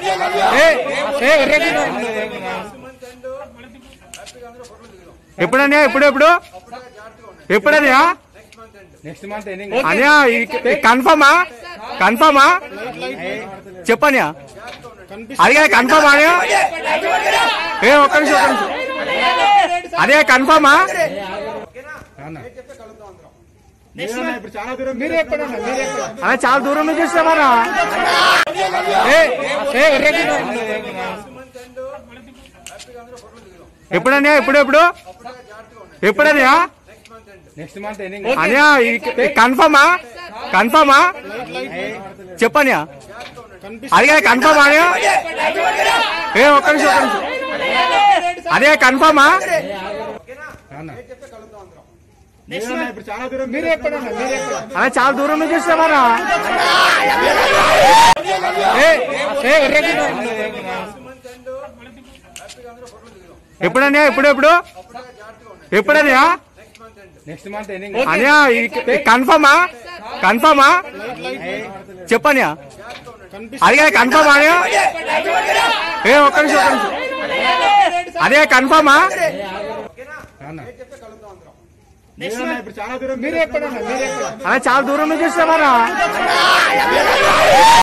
ఎప్పుడన్నా ఎప్పుడు ఎప్పుడు ఎప్పుడన్నా నెక్స్ట్ మంత్ ఎండింగ్ అనియా కన్ఫర్మా కన్ఫర్మా చెప్పనియా అది కన్ఫర్మ్ అనియా ఏ ఒక్క నిమిషం ఒక్క నిమిషం అదే కన్ఫర్మా ఇప్పుడు చాలా దూరం మీరే ఎక్కడన్నా మీరే ఎక్కడ అదే చాలా దూరం నుంచి చూస్తామన్నా ఎప్పుడన్నా ఎప్పుడు ఎప్పుడు ఎప్పుడన్నా నెక్స్ట్ మంత్ ఎండింగ్ అనియా కన్ఫర్మా కన్ఫర్మా చెప్పనియా అది కన్ఫర్మ్ అనియా ఏ ఒక్క నిమిషం ఒక్క నిమిషం అదే కన్ఫర్మా ఇప్పుడు చాలా దూరం మీరే ఎక్కడన్నా మీరే ఎక్కడ అదే చాలా దూరం నుంచి చూస్తామన్నా ఎప్పుడన్నా ఎప్పుడు ఎప్పుడు ఎప్పుడన్నా నెక్స్ట్ మంత్ ఎండింగ్ అనియా కన్ఫర్మా కన్ఫర్మా చెప్పనియా అది కన్ఫర్మ్ అనియా ఏ ఒక్క నిమిషం ఒక్క నిమిషం అదే కన్ఫర్మా ఇప్పుడు చాలా దూరం మీరే ఎక్కడన్నా మీరే ఎక్కడ అదే చాలా దూరం నుంచి చూస్తామన్నా